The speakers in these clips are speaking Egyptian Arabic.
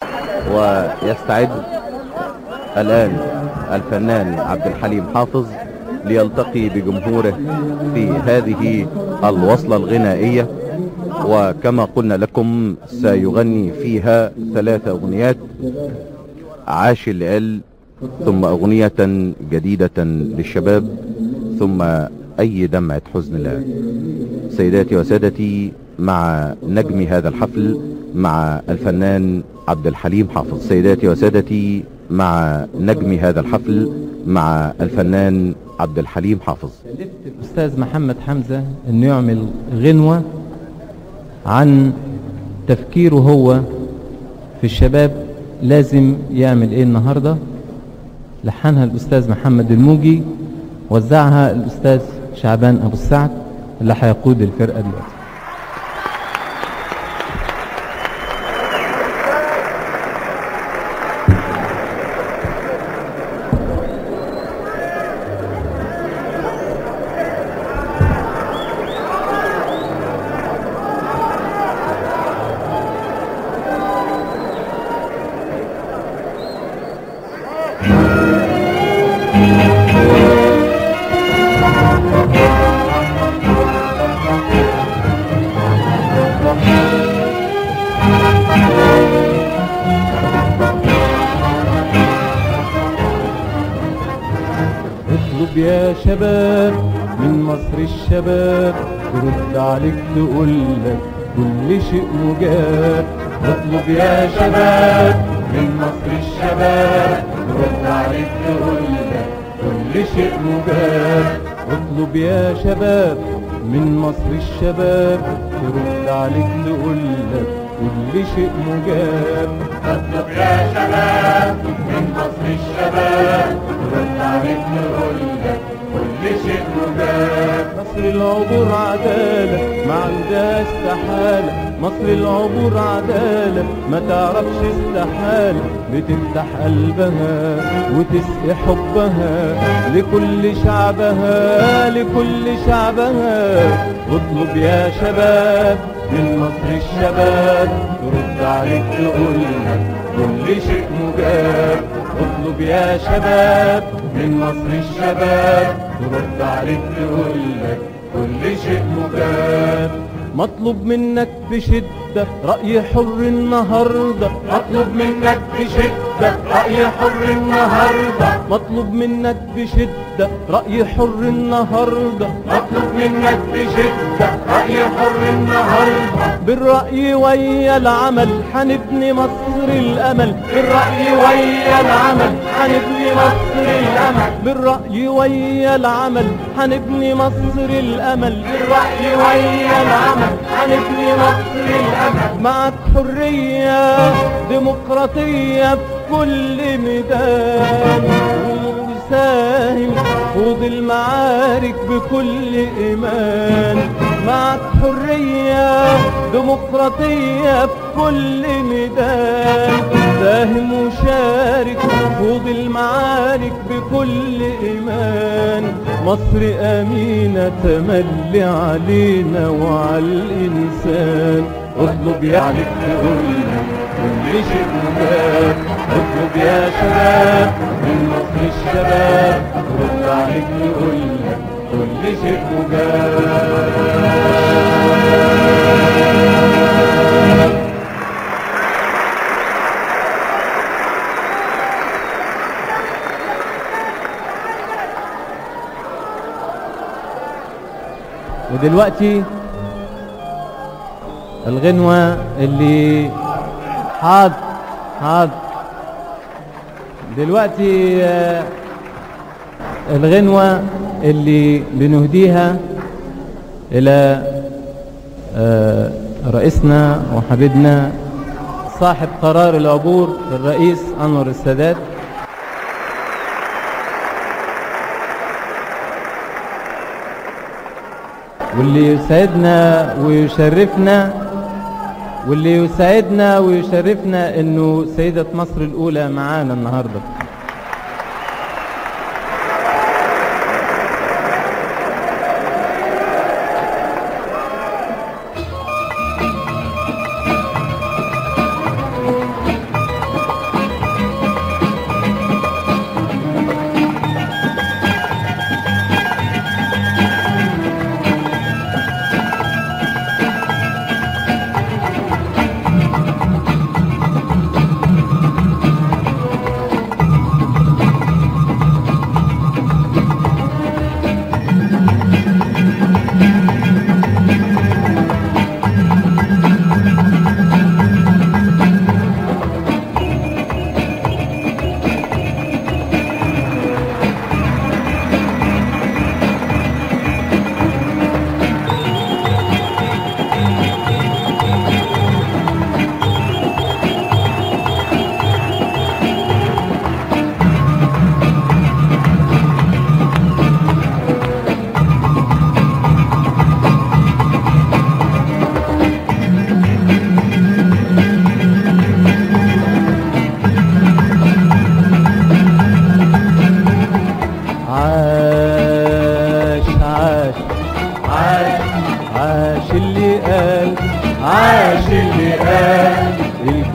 ويستعد الآن الفنان عبد الحليم حافظ ليلتقي بجمهوره في هذه الوصلة الغنائية وكما قلنا لكم سيغني فيها ثلاث أغنيات عاش الليل ثم أغنية جديدة للشباب ثم أي دمعة حزن لا سيداتي وسادتي مع نجم هذا الحفل مع الفنان عبد الحليم حافظ سيداتي وسادتي مع نجم هذا الحفل مع الفنان عبد الحليم حافظ كلفت الأستاذ محمد حمزة إنه يعمل غنوة عن تفكيره هو في الشباب لازم يعمل إيه النهاردة لحنها الأستاذ محمد الموجي وزعها الأستاذ شعبان أبو السعد اللي هيقود الفرقة دلوقتي اطلب يا شباب من مصر الشباب ترد عليك تقول لك كل شيء مجاب اطلب يا شباب من مصر الشباب ترد عليك تقول لك كل شيء مجاب اطلب يا شباب من مصر الشباب ترد عليك تقول لك كل شيء مجاب اطلب يا شباب من مصر الشباب رد عليك نقول لك كل شيء مجاب مصر العبور عدالة ما عندها استحالة مصر العبور عدالة ما تعرفش استحالة بتفتح قلبها وتسقي حبها لكل شعبها لكل شعبها اطلب يا شباب من مصر الشباب ترد عليك تقول لك كل شيء مجاب اطلب يا شباب من مصر الشباب ترد عليك تقول لك كل شيء مجاب مطلوب منك بشدة رأي حر النهاردة اطلب منك بشدة رأي حر النهاردة مطلوب منك بشدة رأي حر النهاردة اطلب منك بشدة رأي حر النهاردة بالرأي ويا العمل حنبني مصر الأمل بالرأي ويا العمل حنبني مصر الأمل بالرأي ويا العمل حنبني مصر الأمل بالرأي ويا العمل حنبني مصر الأمل معك حرية ديمقراطية في كل ميدان وساهم خوض المعارك بكل إيمان معك حرية ديمقراطية في كل ميدان ساهم وشارك خوض المعارك بكل إيمان مصر أمينة تملي علينا وعلى الإنسان اطلب يا عليك تقول لك كل شيء مجاب اطلب يا شباب من مصر الشباب رد عليك تقول لك كل شيء مجاب ودلوقتي الغنوة اللي حاضر حاضر دلوقتي آه، الغنوة اللي بنهديها إلى آه، رئيسنا وحبيبنا صاحب قرار العبور الرئيس أنور السادات واللي يسعدنا ويشرفنا واللي يسعدنا ويشرفنا انه سيدة مصر الاولى معانا النهارده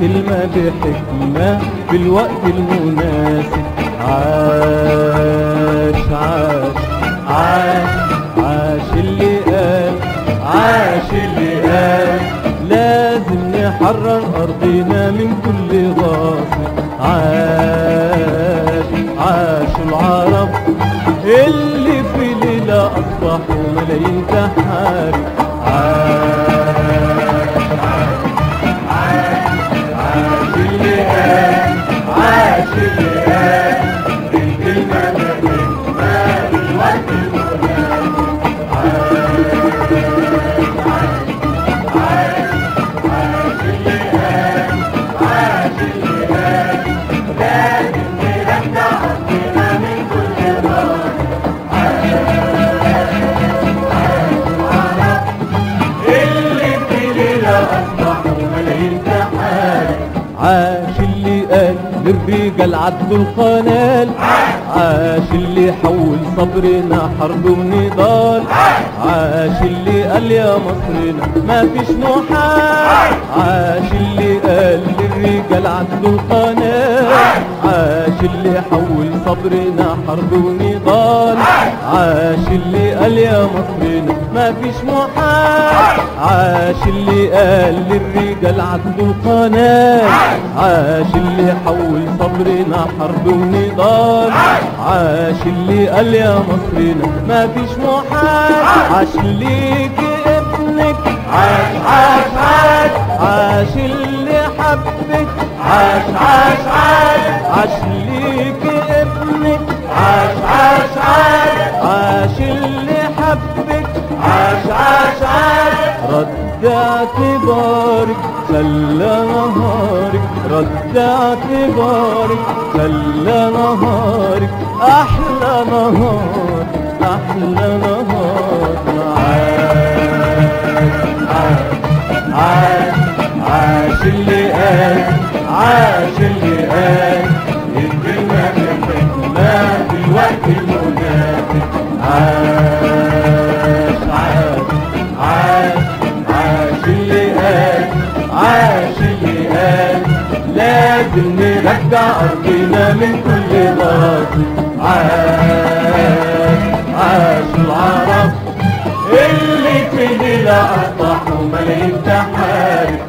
كلمة بحكمة في الوقت المناسب عاش عاش عاش عاش اللي قال عاش اللي قال لازم نحرر أرضنا من كل غاصب عاش عاش العرب اللي في ليلة أصبحوا ملايين تحارب عاش عاش اللي قال عاش اللي قال الكلمة بحكمة في الوقت المناسب اللي في ليلة أصبحوا ملايين تحارب عاش اللي قال للرجال عدوا القنال عاش اللي حول صبرنا حرب ونضال عاش اللي قال يا مصرنا ما فيش محال عاش اللي قال للرجال عدوا القنال عاش اللي حول صبرنا حرب ونضال عاش اللي قال يا مصرنا ما فيش محال عاش اللي قال للرجال عدوا القناه عاش اللي حول صبرنا حرب ونضال عاش اللي قال يا مصرنا ما فيش محال عاش ليك ابنك عاش عاش عاش عاش اللي حبك عاش عاش عاش عاش ليك ابنك عاش عاش عاش عاش اللي حبك عاش عاش عاش رد اعتبارك خلى نهارك رد اعتبارك خلى نهارك احلى نهار احلى نهار عاش عاش عاش اللي قال عاش اللي قال الكلمة بالحكمة في الوقت المناسب عاش عاش عاش عاش اللي قال عاش اللي قال لازم نرجع أرضنا من كل باطل عاش عاش العرب اللي في ليلة أصبحوا ملايين تحارب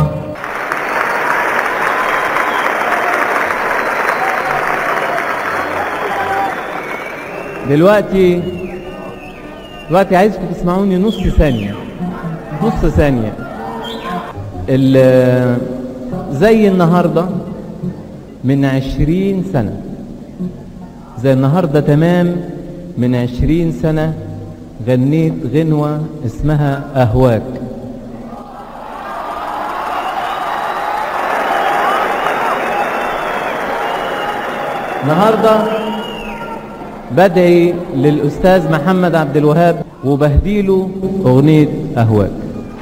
دلوقتي دلوقتي عايزكم تسمعوني نص ثانية نص ثانية ال- زي النهاردة من عشرين سنة زي النهاردة تمام من عشرين سنة غنيت غنوة اسمها أهواك النهارده بدعي للأستاذ محمد عبد الوهاب وبهديله أغنية أهواك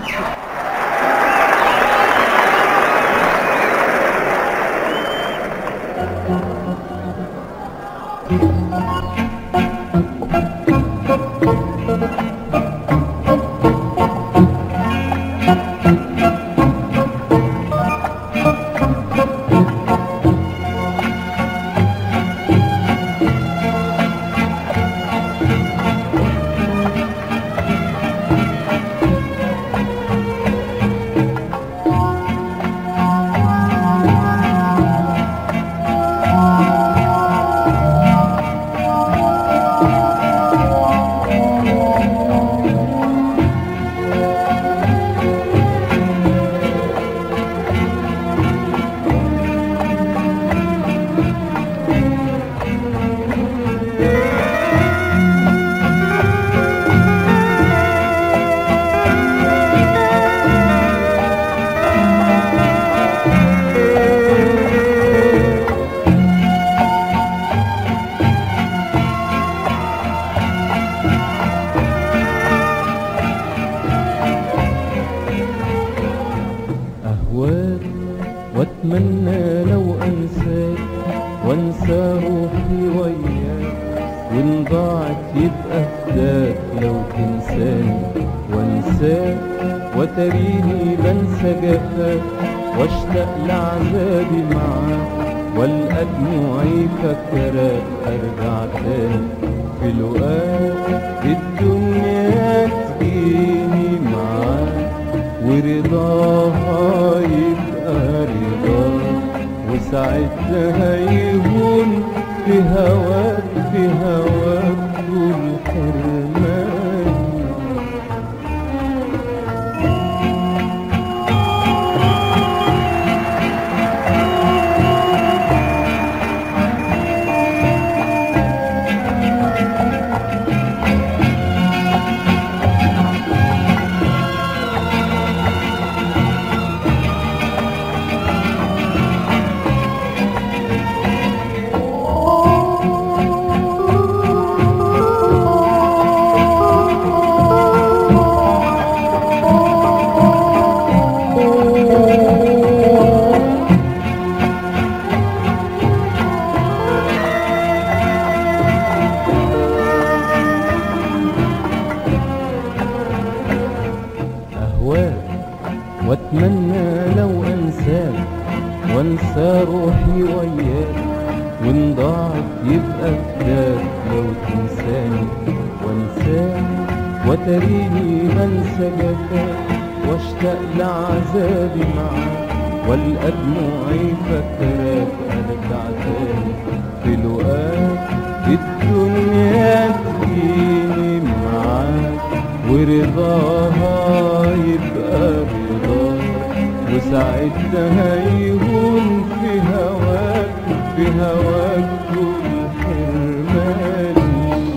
أهواك وأتمنى لو أنساك وأنسى روحي وياك وإن ضاعت يبقى فداك لو تنساني وأنساك وتريني بنسى جفاك واشتاق لعذابي معاك والقى دموعي فكرك ارجع تاني في لقاك الدنيا تجيني معاك ورضاها يبقى رضاك وساعتها يهون في هواك في هواك طول حرماني أهواك واتمنى لو انساك وانسى روحي وياك وان ضاعت يبقى فداك لو تنساني وانساك وتريني بنسى جفاك واشتاق لعذابي معاك والقى دموعي فاكراك ارجع تاني في لقاك الدنيا تجيني معاك ورضاها يبقى رضاك وساعتها يهون في هواك في هواك طول حرماني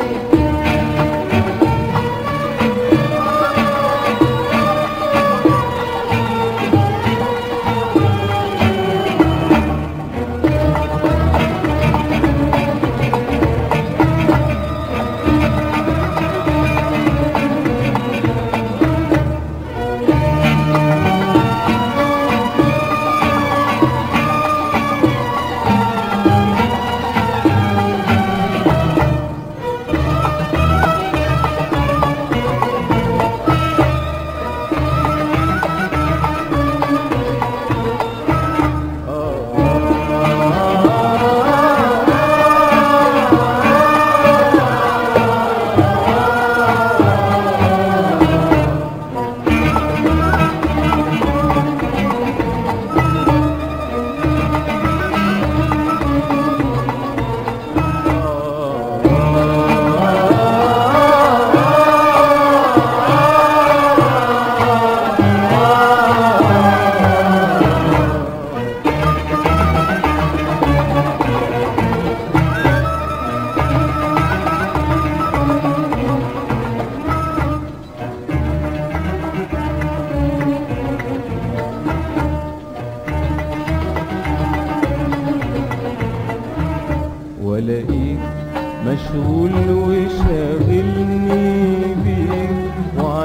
والاقيك مشغول وشاغلني بيك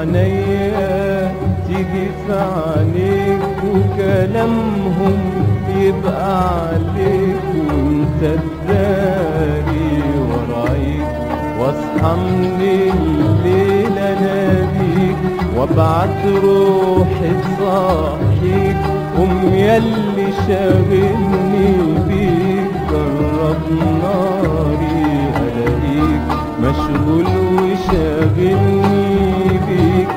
وعنيا تيجي في عينيك وكلامهم يبقى عليك وانت تداري ورايك واصحى من الليل اناديك وابعت روحي تصحيك قوم ياللي شاغلني بيك جرب ناري الاقيك مشغول وشاغلني بيك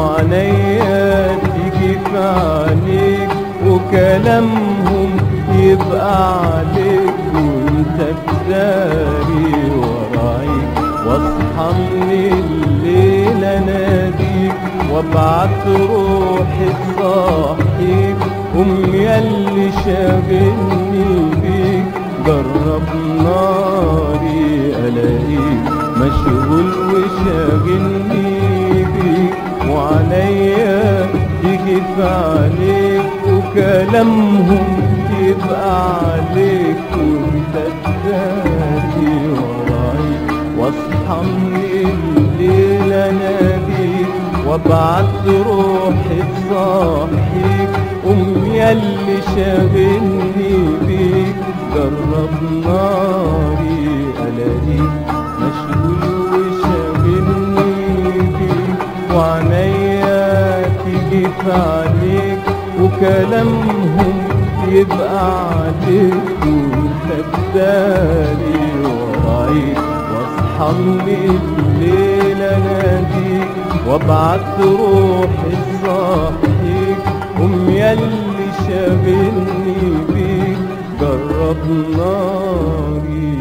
وعنيا تيجي في عينيك وكلامهم يبقى عليك وانت تداري ورايك واصحى من الليل اناديك وابعت روحي تصحيك قوم ياللي شاغلني بيك جرب ناري الاقيك مشغول وشاغلني بيك وعليا تيجي في عليك وكلامهم يبقى عليك وانت تداري وراي واصحى من الليل اناديك وابعت روحي تصحيك قوم ياللي شاغلني بيك جرب ناري الاقيك مشغول وشاغلني بيك وعنيا تيجي في عليك وكلام يبقى عليك وخدالي ورايك واصحى من الليل اناديك وابعت روحي صاحيك قوم ياللي شاغلني بيك جرب ناري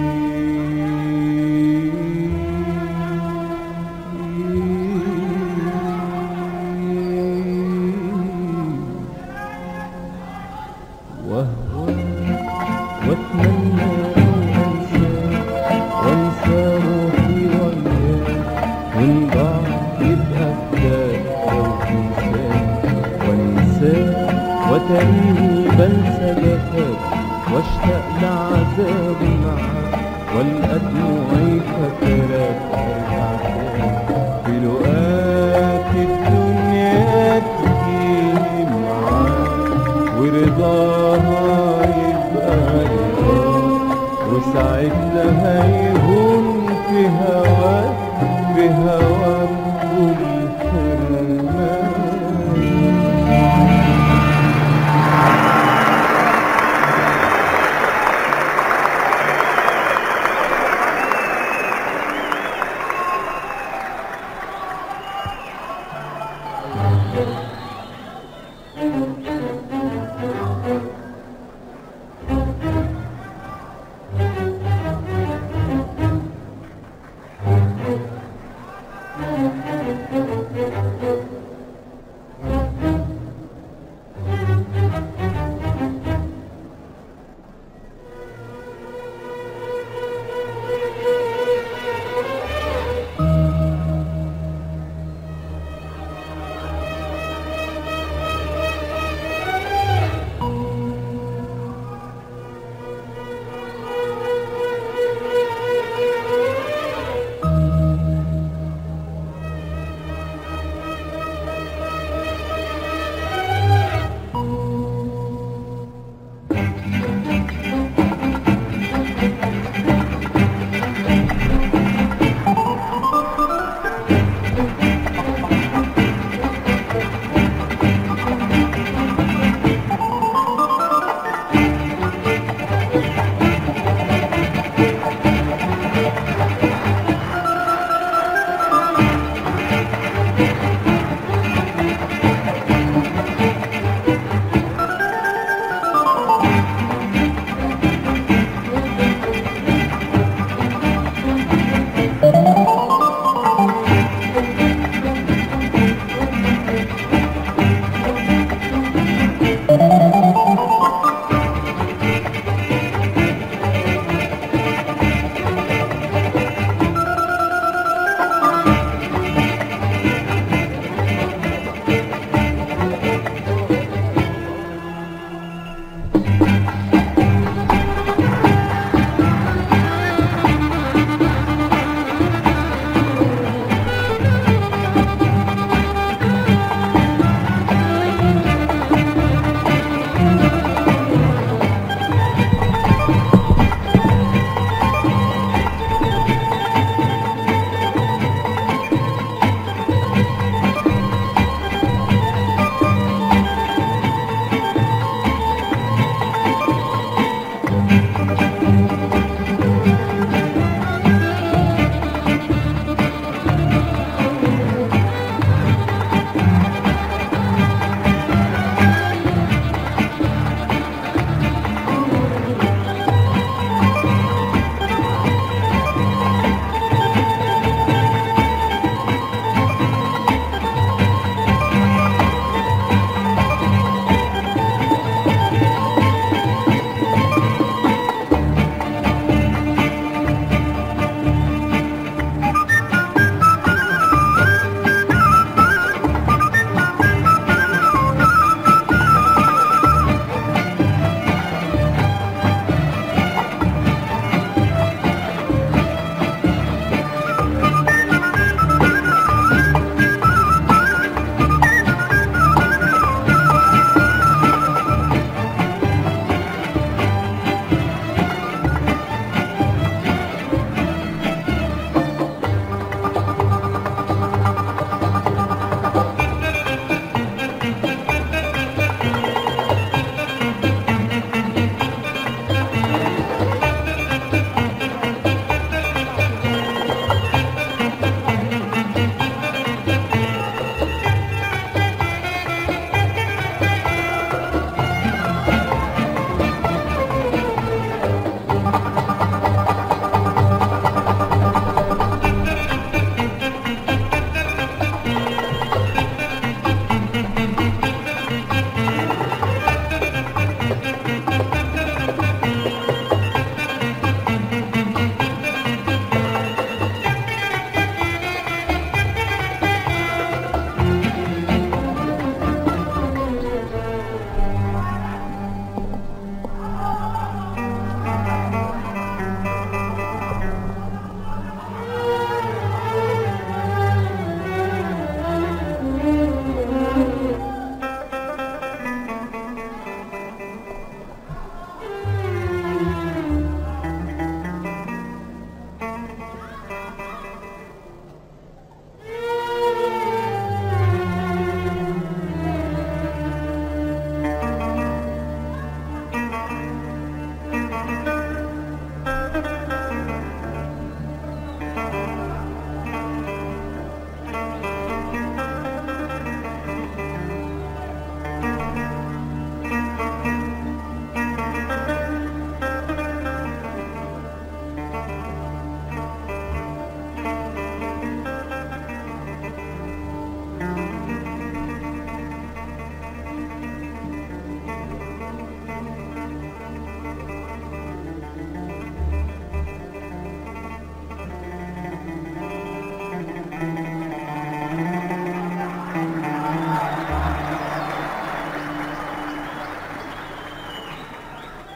وهو واتمنى انساك وانسى روحي وياك وان ضاع يبقى فداك لو تنساك وانساك وتريني بنسى جفاك واشتاق لعذاب معاك والقى دموعي فاكراك ارجع تاني في لقاك الدنيا تجيني معاك ورضاها يبقى رضاك وساعتها هيهون في هواك في هواك كل حرمان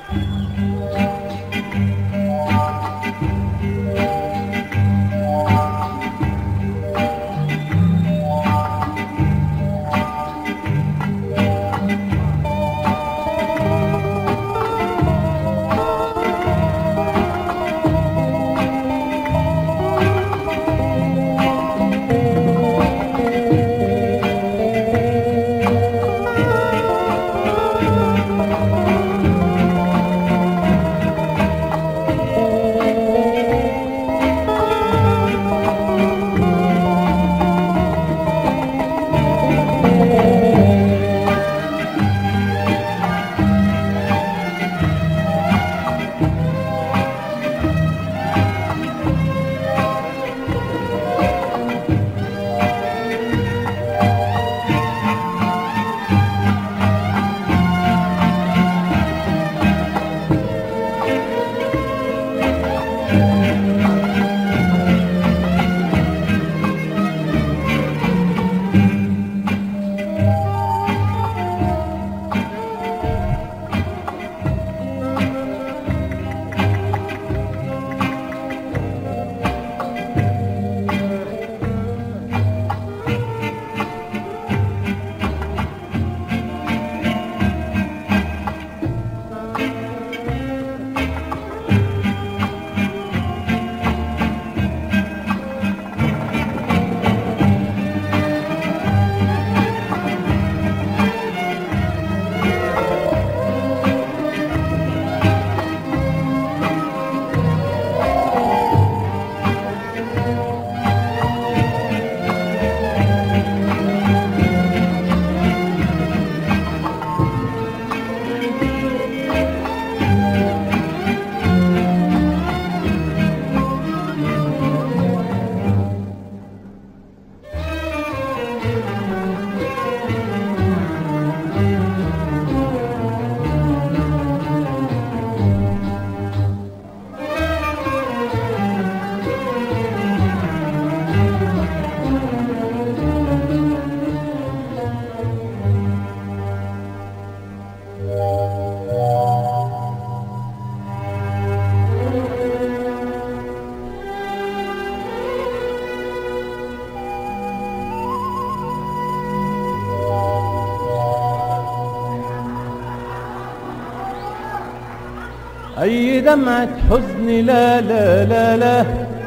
أي دمعة حزن لا لا لا لا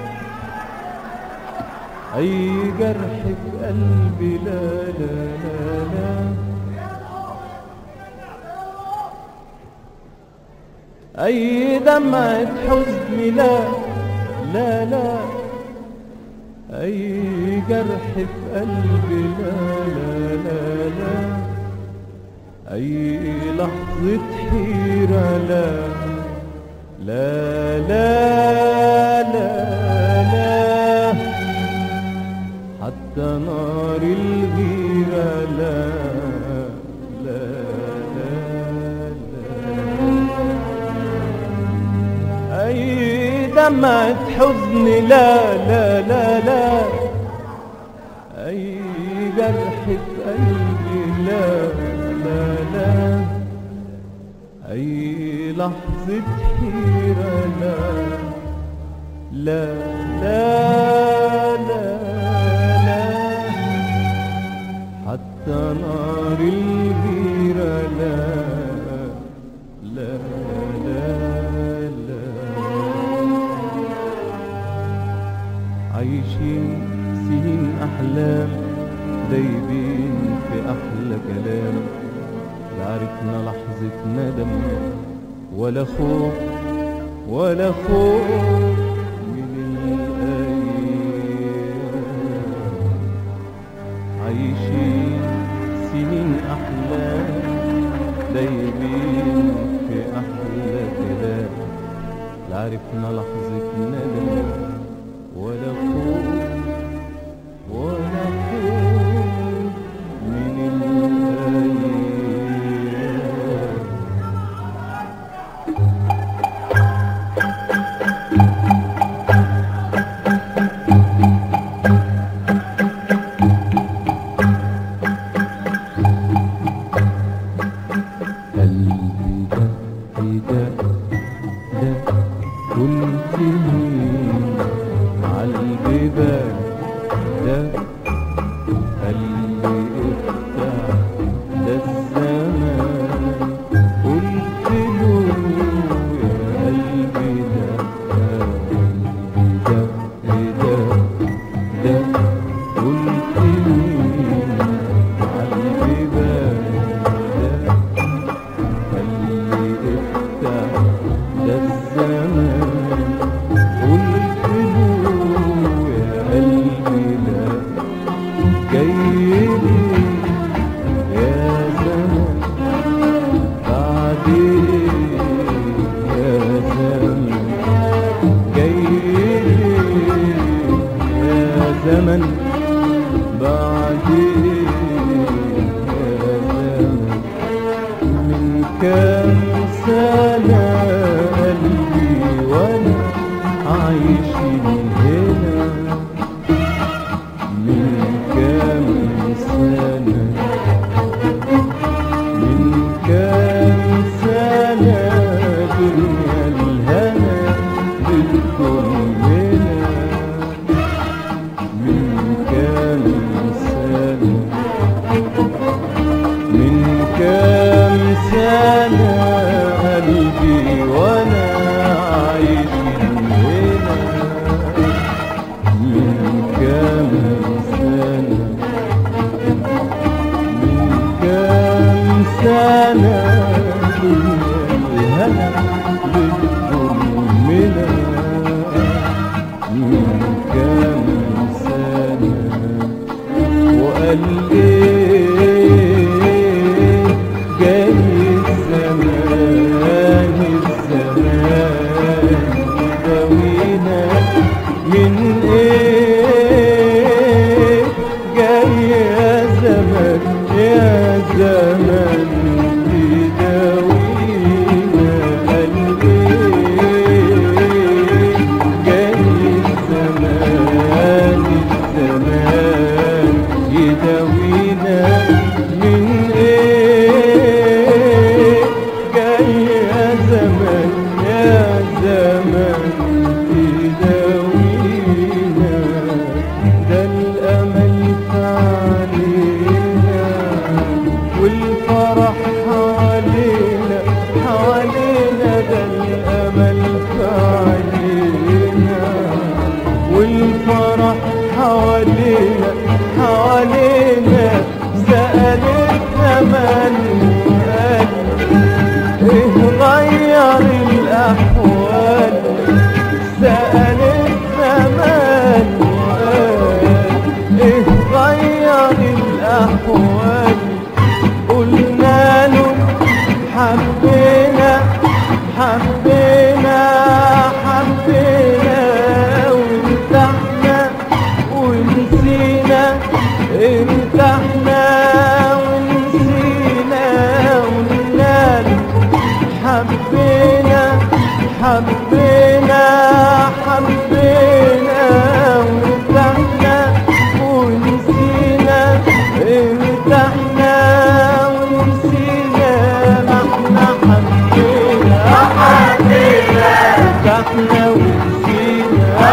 أي جرح في قلبي لا لا لا لا أي دمعة حزن لا لا لا أي جرح في قلبي لا لا لا لا أي لحظة حيرة لا لا لا لا لا حتى نار الغيرة لا لا لا لا أي دمعة حزن لا لا لا لا أي جرح في قلبي لا لا لا أي لحظة حيرة لا لا لا لا لا حتى نار الغيرة لا لا لا لا عايشين سنين أحلام دايبين في أحلى كلام لا عرفنا لحظة ندم ولا خوف ولا خوف من الأيام عايشين سنين أحلام دايبين في أحلى كلام لا عرفنا لحظة ندم ولا خوف ولا خوف من الأيام قلبي ده ده ده قلت مين عالبيبان ده قال لي افتح ده الزمان قلت له يا قلبي ده قلبي ده ده ده قلت مين عالبيبان ده قال لي افتح ده الزمان قلت له يا قلبي لا جاي لي يا زمان بعد ايه يا زمان جاي لي يا زمن بعد ايه يا زمن من كام سنة قلبي وانا عايشين هنا من كام سنة من كام سنة دنيا الهنا بتكملنا من كام سنة من كام سنة قلبي وانا عايش هنا من كام سنة من كام سنة دنيا الهنا بتضمنا من كام سنة وقال ايه جاي الزمان الزمان داوينا من ايه جاي يا زمان يا زمان تداوينا قال ايه جاي الزمان الزمان يداوينا من ايه جاي يا زمان يا زمان تداوينا ده الامل علينا والفرح حوالينا حوالينا ده الامل علينا والفرح حوالينا حوالينا سأل الزمن وقال ايه غير الاحوال سأل الزمان وقال ايه غير الاحوال قلنا له حبينا حبينا حبينا وارتحنا ونسينا ارتحنا ونسينا قلنا له حبينا حبينا حبينا وارتحنا ونسينا ارتحنا ونسينا ما احنا حبينا ارتحنا ونسينا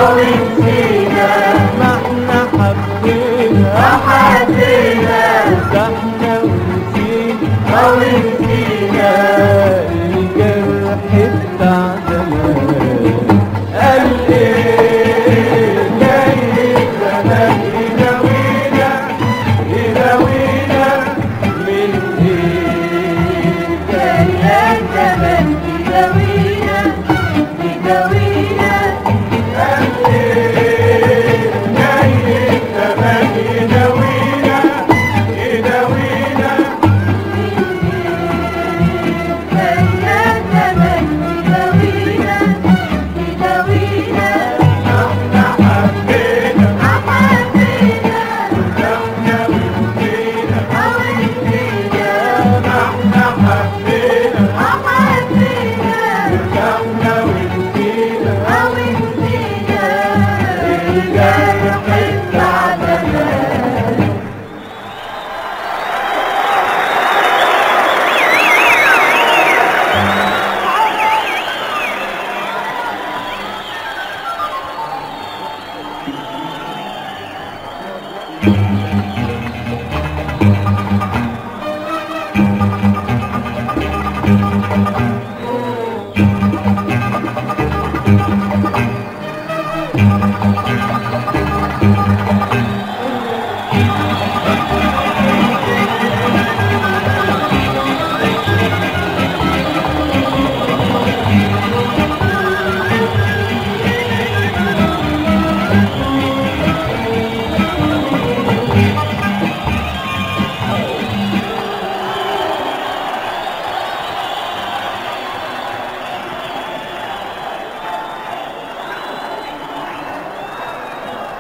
ما احنا حبينا ارتحنا ونسينا الجرح بتاع زمان قال ايه جاي الزمان يداوينا يداوينا من ايه يا زمن تداوينا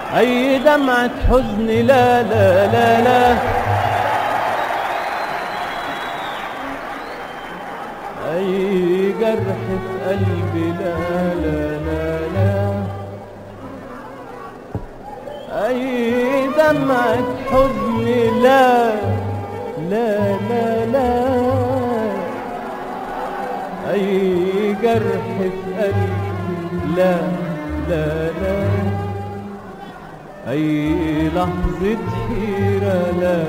أي دمعة حزن لا لا لا لا أي جرح في قلبي لا لا لا لا أي دمعة حزن لا لا لا لا أي جرح في قلبي لا لا لا أي لحظة حيرة لا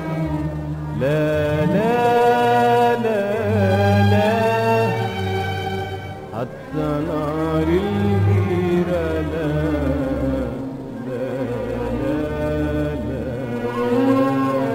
لا لا لا لا حتى نار الغيرة لا لا لا لا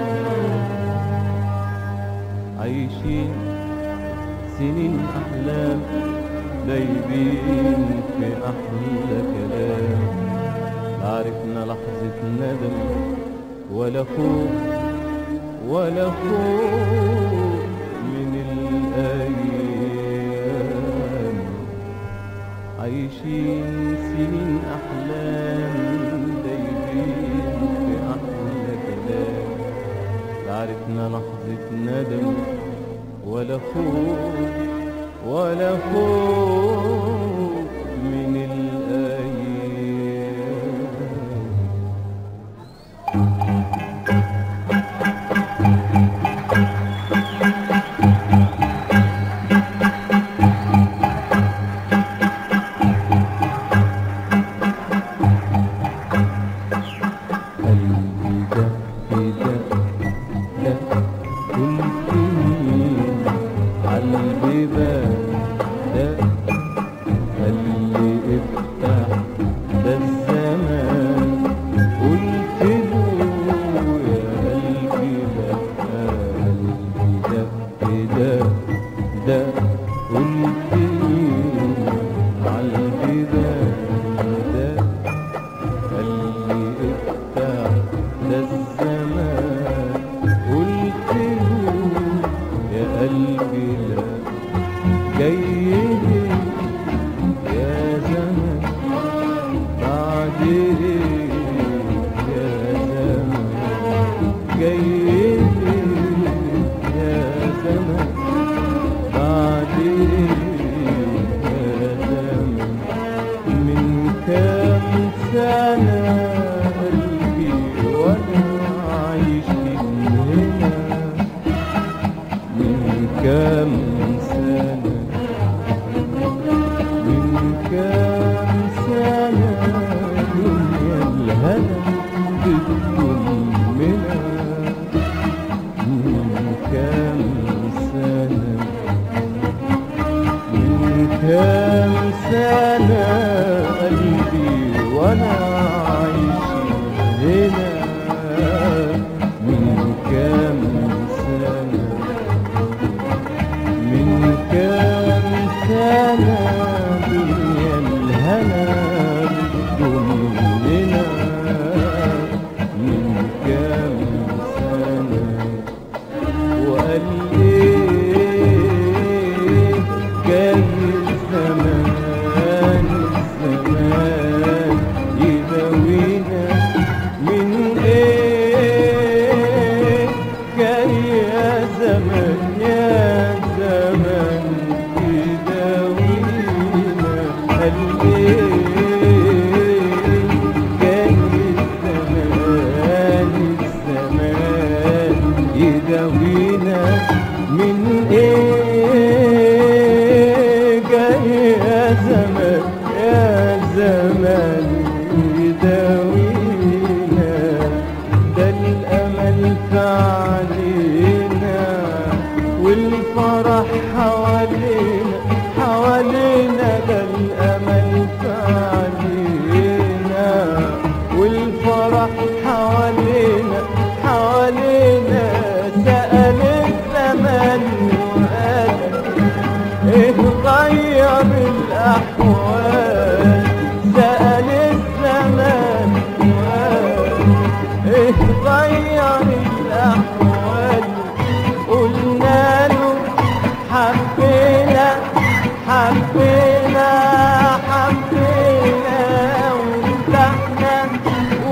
عايشين سنين أحلام دايبين في أحلى كلام لا عرفنا لحظة ندم ولا خوف ولا خوف من الأيام عايشين سنين أحلام دايبين في أحلى كلام لا عرفنا لحظة ندم ولا خوف ولا خوف من الأيام قلبي ده ده ده كنت مين عالبيبان ده اللي افتح ده الزمان قلت له يا قلبي ده قلبي ده ده ده قلت مين عالبيبان ده اللي افتح ده الزمان قلت له يا قلبي لا جاي يا زمان بعد ايه يا زمان جاي يا زمان بعد ايه يا زمان من كام سنة قلبي وانا عايش هنا من كام سنة من كام سنة دنيا الهنا بتطمنا من كام سنة من كام سنة قلبي وانا عايش هنا من كام سنة من كام سنة دنيا الهنا بتضمنا من كام سنة وقال ايه جاي الزمان الزمان يداوينا من ايه جاي يا زمان يا زمان يداوينا قال ايه جاي الزمان الزمان يداوينا من ايه جاي يا زمان يا زمان يداوينا ده الامل في علينا والفرح حوالينا حوالينا ده الامل في علينا والفرح حوالينا حوالينا سأل الزمان وقال ايه غير الاحوال سأل الزمان وقال ايه غير الاحوال قلنا له حبينا حبينا حبينا وارتحنا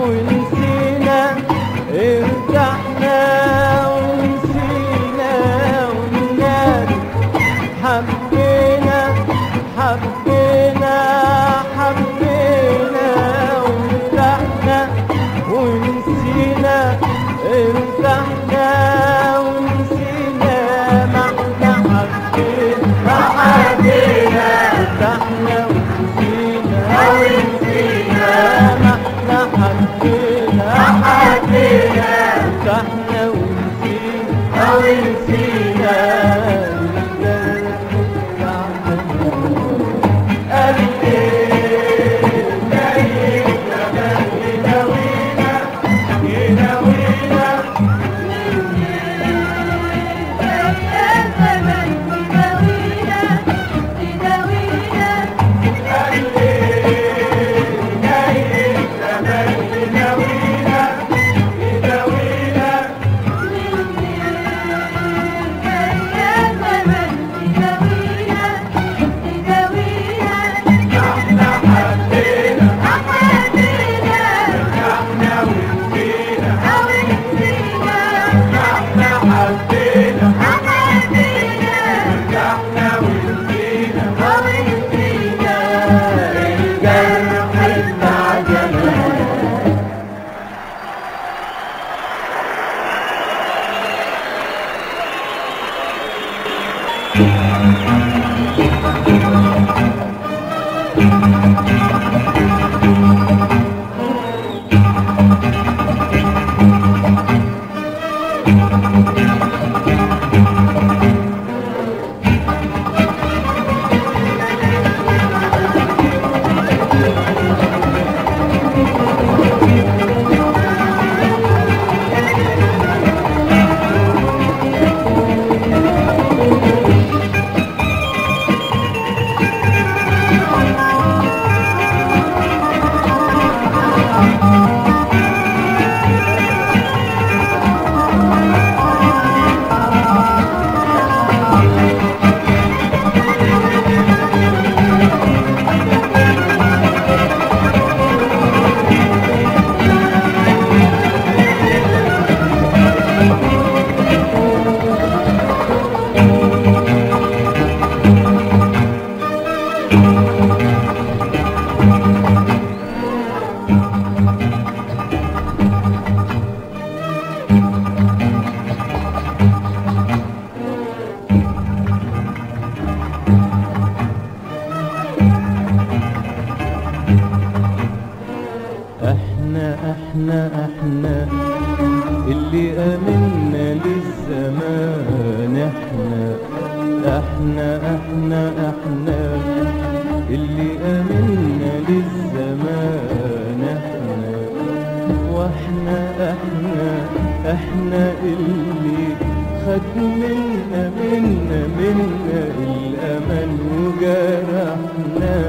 الجرح بتاع زمان احنا احنا احنا اللي امنا للزمان احنا احنا احنا احنا اللي امنا للزمان احنا واحنا احنا احنا اللي خد منا منا منا الامل وجرحنا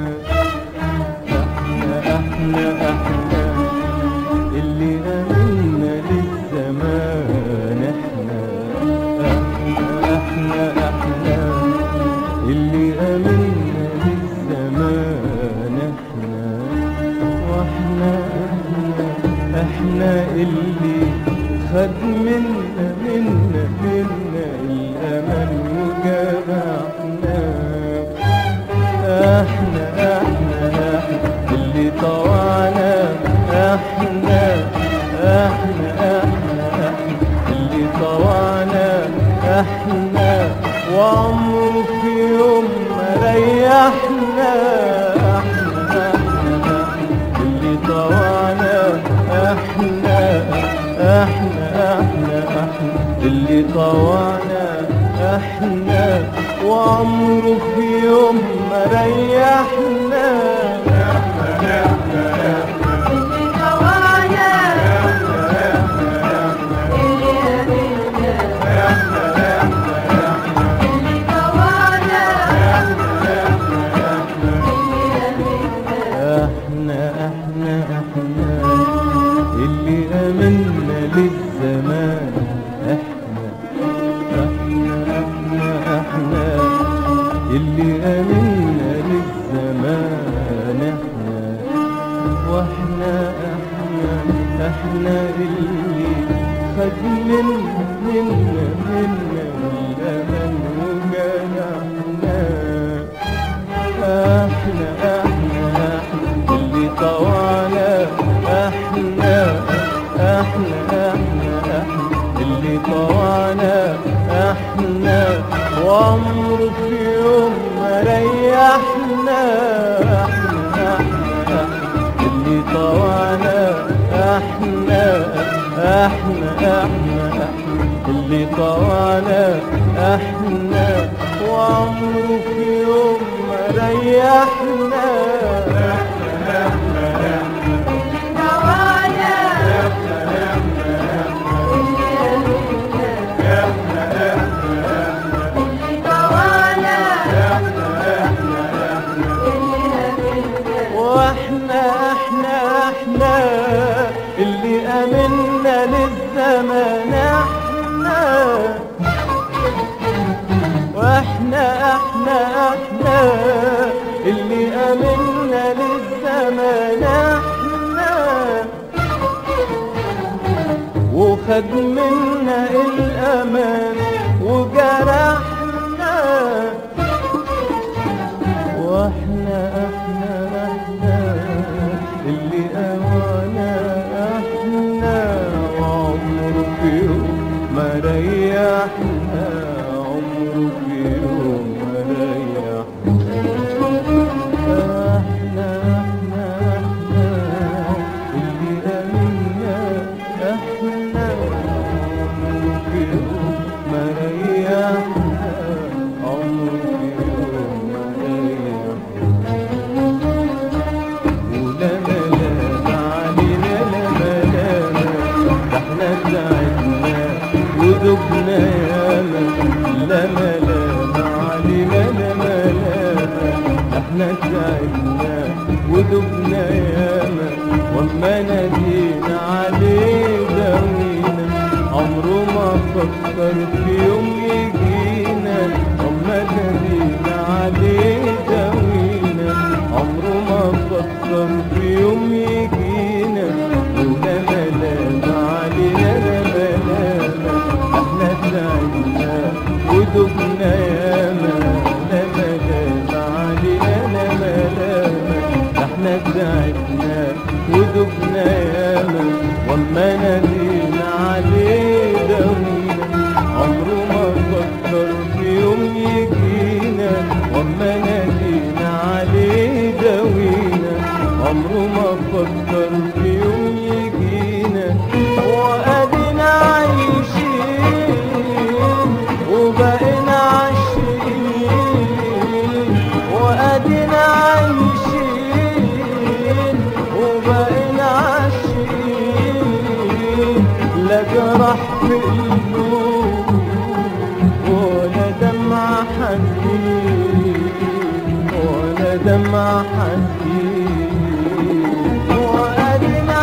احنا احنا احنا اللي امنا للزمان احنا احنا احنا احنا اللي امنا للزمان احنا واحنا احنا احنا اللي خد منا منا منا الامل وجرحنا احنا احنا احنا اللي طوعنا احنا احنا احنا احنا اللي طوعنا احنا وعمره في يوم ما ريحنا احنا احنا احنا اللي طوعنا احنا احنا احنا احنا اللي طوعنا احنا وعمره في يوم ما ريحنا احنا احنا احنا اللي امنا للزمان احنا احنا احنا احنا اللي امنا للزمان احنا واحنا احنا احنا اللي خد منا منا منا الامل وجرحنا احنا احنا احنا اللي طوعنا احنا احنا احنا احنا اللي طوعنا احنا وعمره في يوم ما ريحنا احنا احنا احنا اللي طوعنا احنا احنا احنا احنا اللي طوعنا احنا وعمره في يوم ما ريحنا واحنا احنا احنا اللي امنا للزمان احنا واحنا احنا احنا اللي امنا للزمان احنا وخد منا الامان وجرحنا واحنا احنا احنا تعبنا ودبنا ياما وما نادينا عليه داوينا عمره ما فكر في يوم يجينا وما نادينا عليه داوينا عمره ما فكر في يوم يجينا ولا ملام علينا لا ملام احنا تعبنا ودبنا ياما لا ملام علينا لا ملام احنا تعبنا ودبنا ياما وما نادينا عليه داوينا عمره ما فكر في يوم يجينا وما نادينا عليه داوينا عمره ما فكر في يوم يجينا وادينا عايشين وبقينا عايشين وادينا عايشين وبقينا عايشين لا جرح في قلوب ولا دمع حزين ولا دمع حزين وادينا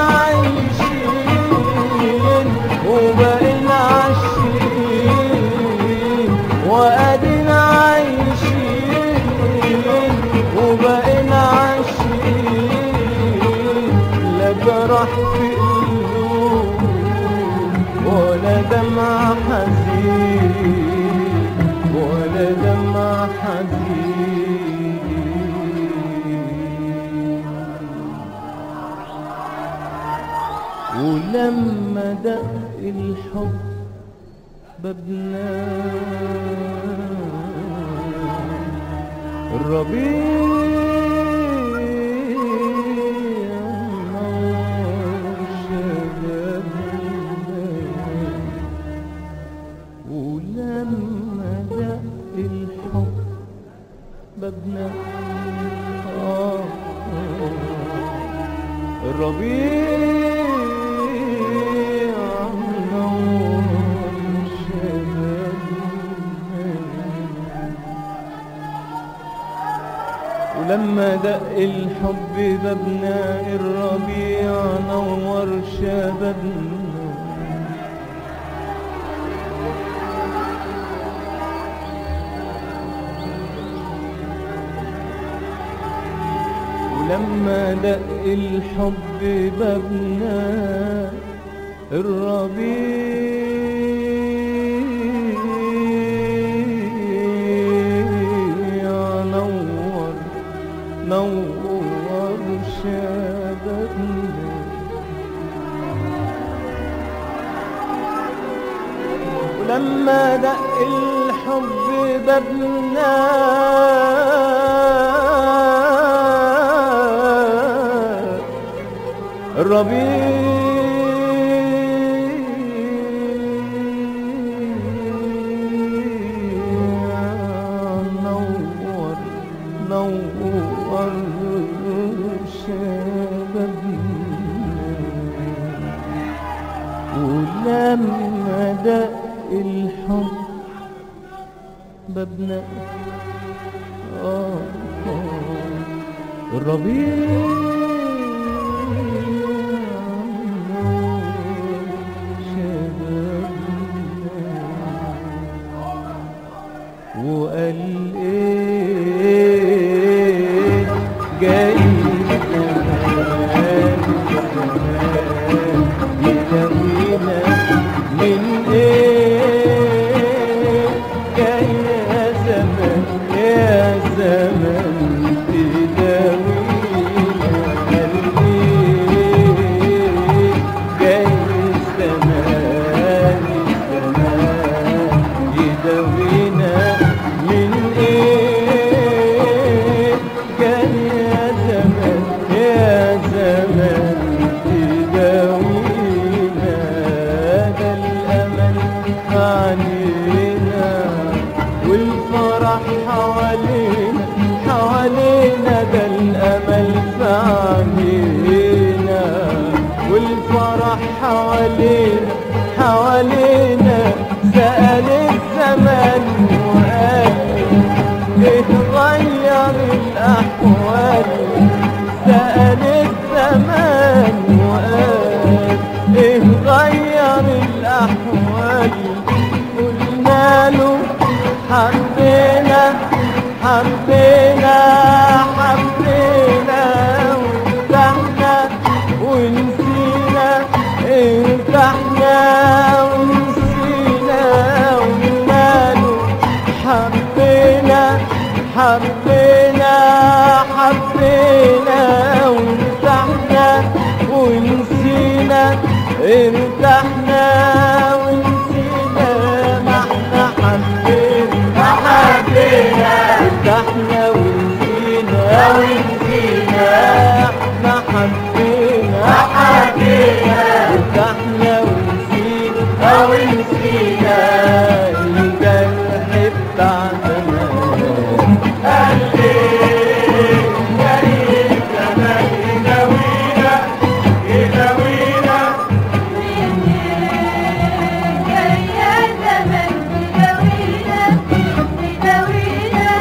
عايشين وبقينا عايشين وادينا عايشين وبقينا عايشين لا جرح في قلوب ولا دمع حزين ولا دمع حزين ولما دق الحب بابنا الربيع نور شبابنا ولما دق الحب بابنا آه الربيع نور شبابنا ولما دق الحب بابنا الربيع نور شبابنا ولما دق الحب بابنا الربيع نور نور شبابنا ولما دق الحب بابنا الربيع نور نور شبابنا ولما دق الحب بابنا آه آه الربيع شبابنا وقال ايه جاي زمان زمان يداوينا من ايه جاي يا زمان يا زمان تداوينا قال ايه جاي الزمان الزمان يداوينا من ايه جاي يا الأحوال سأل الزمان وقال إيه غير الأحوال قلنا له حبينا حبينا حبينا وارتحنا ونسينا ارتحنا ونسينا وماله حبينا حبينا حبينا وارتحنا ونسينا ارتحنا ونسينا ما احنا حبينا حبينا ارتحنا ونسينا ونسينا احنا حبينا حبينا ارتحنا ونسينا ونسينا الجرح بتاع زمان يا زمن تداوينا تداوينا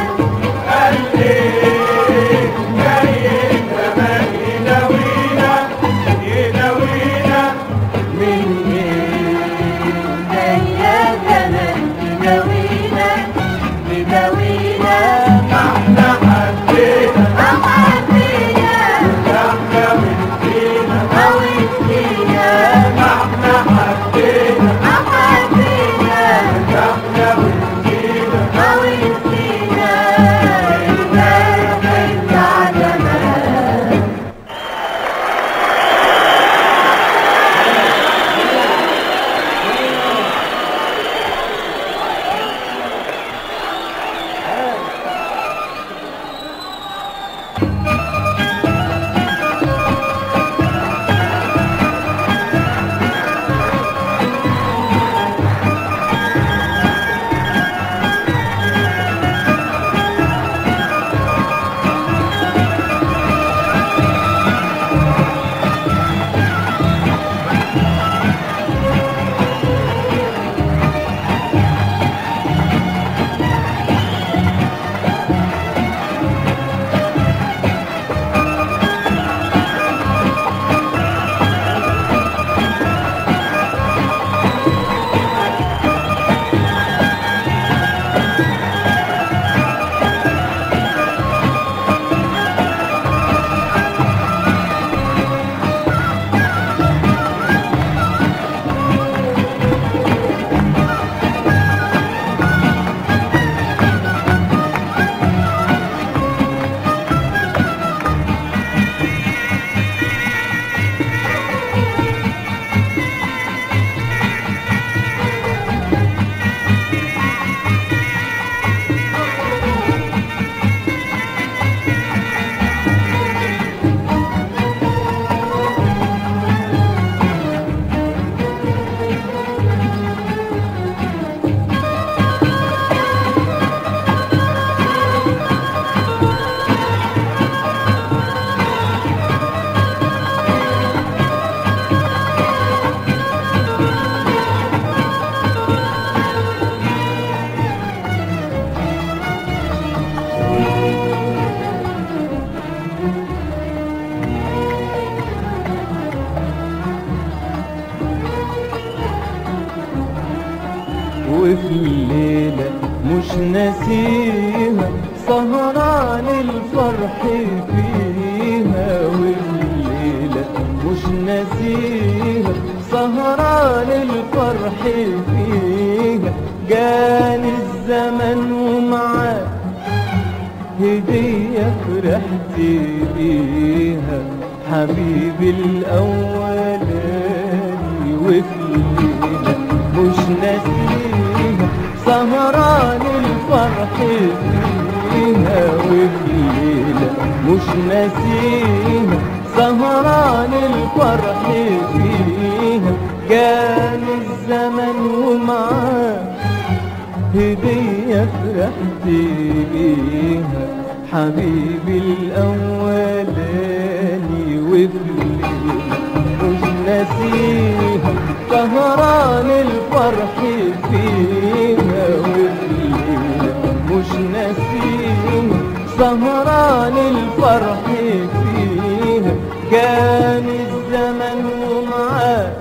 يا زمن تداوينا تداوينا احنا حبينا أحبينا أو نسينا احنا حبينا أحبينا احنا ونسينا أو نسينا الجرح بتاع زمان وفي الليلة مش ناسيها سهران الفرح فيها وفي الليلة مش ناسيها سهران الفرح فيها جاني الزمن ومعاه هدية فرحت بيها حبيبي الأولاني وفي الليلة مش ناسيها سهران الفرح فيها وفي الليلة مش ناسيها سهران الفرح فيها كان الزمن ومعاه هدية فرحت بيها حبيبي الأولاني وفي الليلة مش ناسيها سهران الفرح فيها وفي الليلة مش ناسيها سهران عن الفرح فيها كان الزمن ومعاه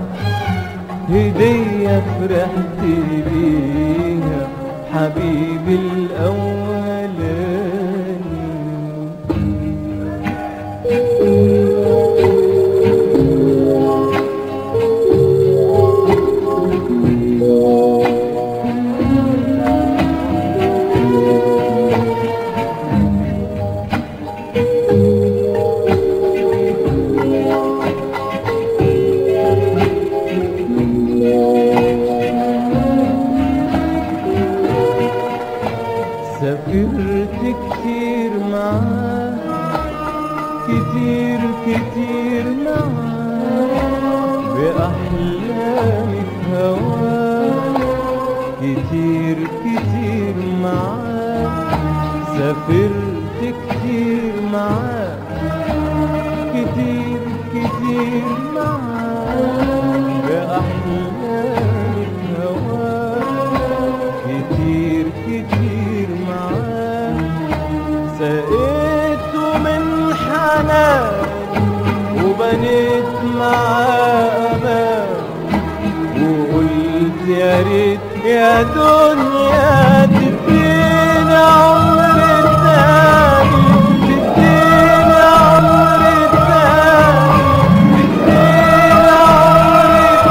هدية فرحت بيها حبيبي الأولاني سافرت كتير معاه كتير كتير معاه بأحلامي في هواه كتير كتير معاه سافرت كتير معاه كتير كتير معاه بأحلامي في هواه كتير كتير معاه سقيته من حنان وبنيت معاه امان وقلت يا ريت يا دنيا تديني عمر تاني تديني عمر تاني تديني عمر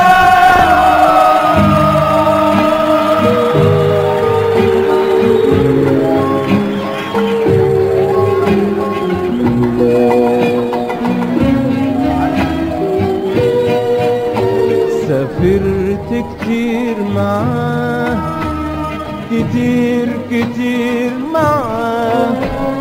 سافرت كتير معاه كتير كتير معاه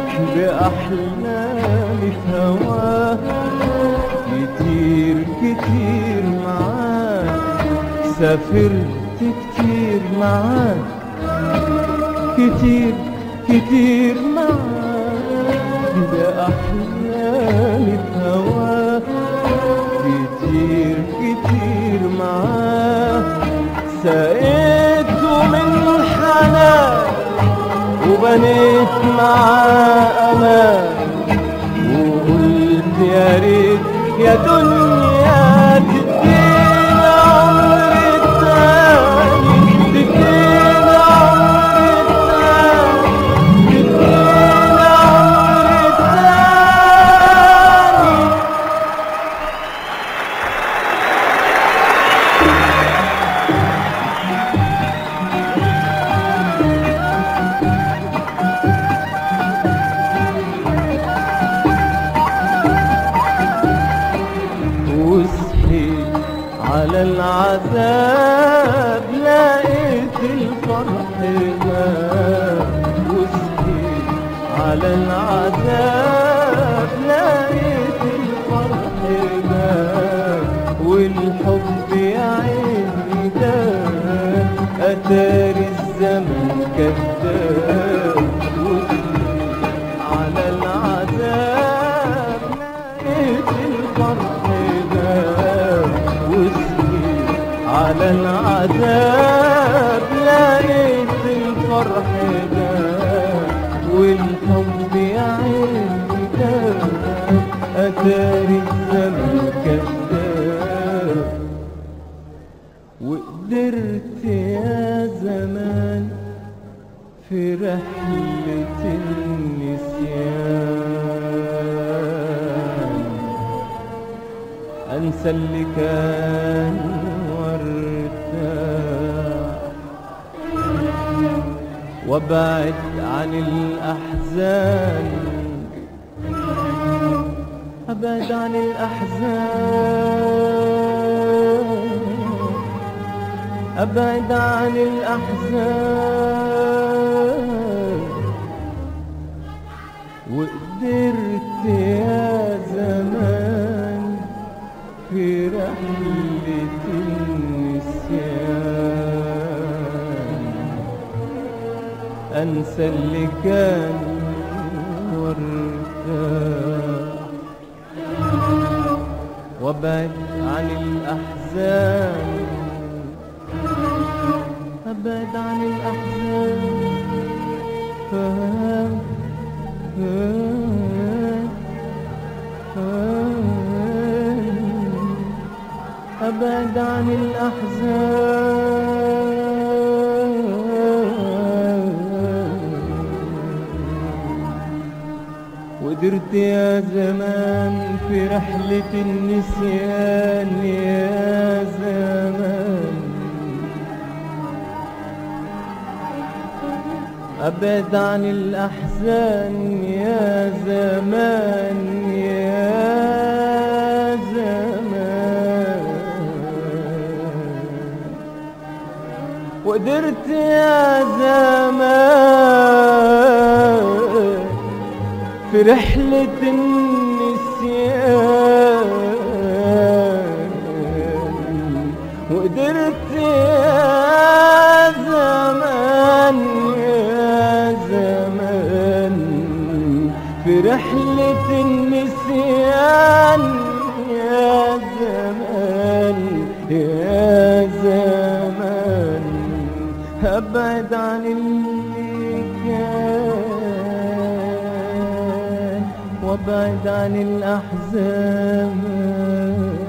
بأحلامي في هواه كتير كتير معاه سافرت كتير معاه كتير كتير معاه بأحلامي في هواه كتير كتير معاه سقيته من حنان وبنيت معاه امان وقلت يا ريت يا دنيا تدينا عمر تاني تدينا عمر تاني تدينا عمر تاني وصحيت على العذاب لقيت الفرح غاب وصحيت على العذاب لقيت الفرح غاب والحب يا عيني داب أتاري الزمن كذاب وصحيت على العذاب لقيت الفرح غاب وصحيت على العذاب لقيت الفرح غاب والحب يا عيني داب أتاري الزمن كذاب وقدرت يا زمان في رحلة النسيان أنسى اللي كان وارتاح وابعد عن الأحزان أبعد عن الأحزان أبعد عن الأحزان وقدرت يا زمان في رحلة النسيان أنسى اللي كان وارتاح وابعد عن الأحزان أبعد عن الأحزان فهم فهم أبعد عن الأحزان ودرت يا زمان في رحلة النسيان يا زمان أبعد عن الأحزان يا زمان يا زمان وقدرت يا زمان في رحلة النسيان وقدرت يا زمان يا زمان في رحلة النسيان يا زمان يا زمان أبعد عن اللي كان وابعد عن الأحزان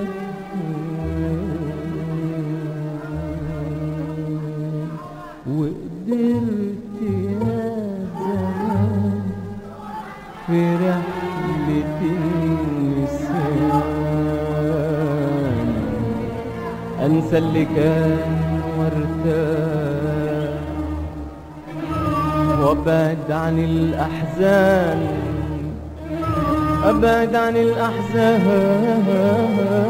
وقدرت يا زمان في رحلة النسيان أنسى اللي كان وارتاح وابعد عن الأحزان أبعد عن الأحزان